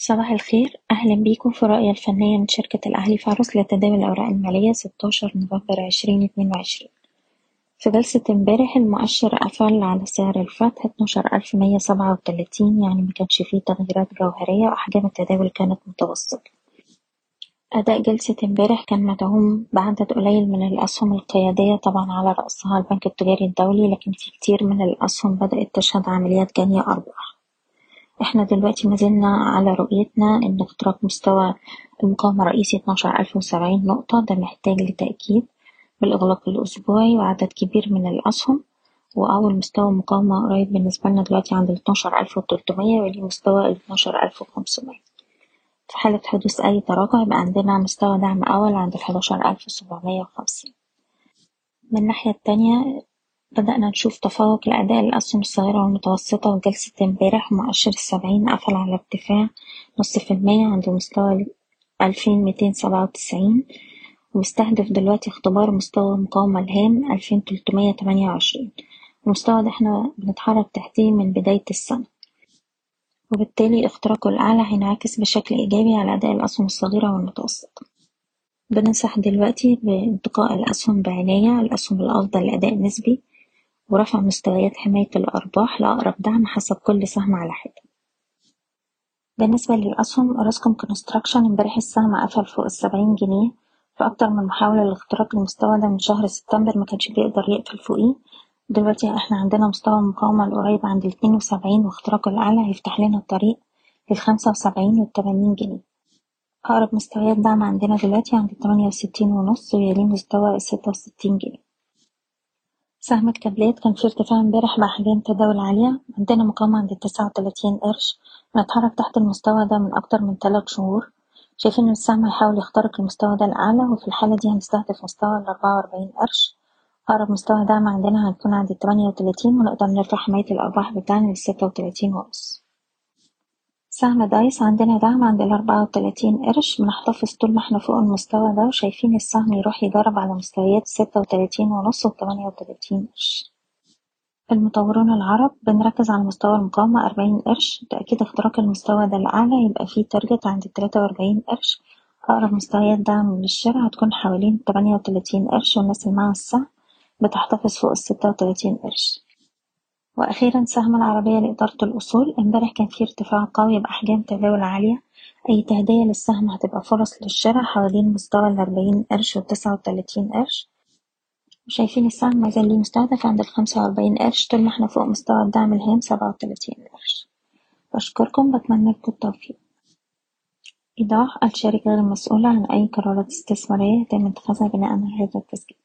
صباح الخير أهلا بيكم في الرؤية الفنية من شركة الأهلي فارس لتداول الأوراق المالية ستاشر نوفمبر عشرين اتنين وعشرين في جلسة امبارح المؤشر قفل على سعر الفتح اتناشر ألف مية سبعة وتلاتين يعني مكانش فيه تغييرات جوهرية وأحجام التداول كانت متوسطة أداء جلسة امبارح كان مدعوم بعدد قليل من الأسهم القيادية طبعا على رأسها البنك التجاري الدولي لكن في كتير من الأسهم بدأت تشهد عمليات جني أرباح احنا دلوقتي مازلنا على رؤيتنا إن اختراق مستوى المقاومة الرئيسي اتناشر ألف وسبعين نقطة ده محتاج لتأكيد بالإغلاق الأسبوعي وعدد كبير من الأسهم وأول مستوى مقاومة قريب بالنسبة لنا دلوقتي عند الاتناشر ألف وتلتمية ويليه مستوى الاتناشر ألف وخمسمية في حالة حدوث أي تراجع يبقى عندنا مستوى دعم أول عند الحداشر ألف وسبعمية وخمسين من الناحية التانية بدأنا نشوف تفوق لأداء الأسهم الصغيرة والمتوسطة وجلسة امبارح مؤشر السبعين قفل على ارتفاع نص في المية عند مستوى ألفين ميتين سبعة وتسعين وبيستهدف دلوقتي اختبار مستوى المقاومة الهام ألفين تلتمية تمانية وعشرين المستوى ده احنا بنتحرك تحتيه من بداية السنة وبالتالي اختراقه الأعلى هينعكس بشكل إيجابي على أداء الأسهم الصغيرة والمتوسطة بننصح دلوقتي بانتقاء الأسهم بعناية الأسهم الأفضل لأداء نسبي ورفع مستويات حماية الأرباح لأقرب دعم حسب كل سهم على حدة بالنسبة للأسهم أوراسكوم كونستراكشن امبارح السهم قفل فوق السبعين جنيه في أكتر من محاولة لاختراق المستوى ده من شهر سبتمبر مكانش بيقدر يقفل فوقيه دلوقتي احنا عندنا مستوى المقاومة القريب عند الاتنين وسبعين واختراقه الأعلى هيفتح لنا الطريق للخمسة وسبعين والتمانين جنيه أقرب مستويات دعم عندنا دلوقتي عند التمانية وستين ونص ويليه مستوى الستة وستين جنيه سهم الكابلات كان فيه ارتفاع امبارح بأحجام تداول عالية عندنا مقاومة عند التسعة وتلاتين قرش بنتحرك تحت المستوى ده من أكتر من تلات شهور شايفين إن السهم هيحاول يخترق المستوى ده الأعلى وفي الحالة دي هنستهدف مستوى الأربعة وأربعين قرش أقرب مستوى دعم عندنا هيكون عند التمانية وتلاتين ونقدر نرفع حماية الأرباح بتاعنا للستة وتلاتين ونص سهم دايس عندنا دعم عند الأربعة وتلاتين قرش بنحتفظ طول ما احنا فوق المستوى ده وشايفين السهم يروح يجرب على مستويات ستة وتلاتين ونص وتمانية وتلاتين قرش المطورون العرب بنركز على مستوى المقاومة أربعين قرش تأكيد اختراق المستوى ده الأعلى يبقى فيه تارجت عند التلاتة وأربعين قرش أقرب مستويات دعم للشراء هتكون حوالين التمانية وتلاتين قرش والناس اللي معاها السهم بتحتفظ فوق الستة وتلاتين قرش وأخيرا سهم العربية لإدارة الأصول امبارح كان فيه ارتفاع قوي بأحجام تداول عالية أي تهدية للسهم هتبقى فرص للشراء حوالين مستوى الأربعين قرش والتسعة وتلاتين قرش وشايفين السهم مازال ليه مستهدف عند الخمسة وأربعين قرش طول ما احنا فوق مستوى الدعم الهام سبعة وتلاتين قرش بشكركم بتمنى لكم التوفيق إيضاح الشركة غير مسؤولة عن أي قرارات استثمارية يتم اتخاذها بناء على هذا التسجيل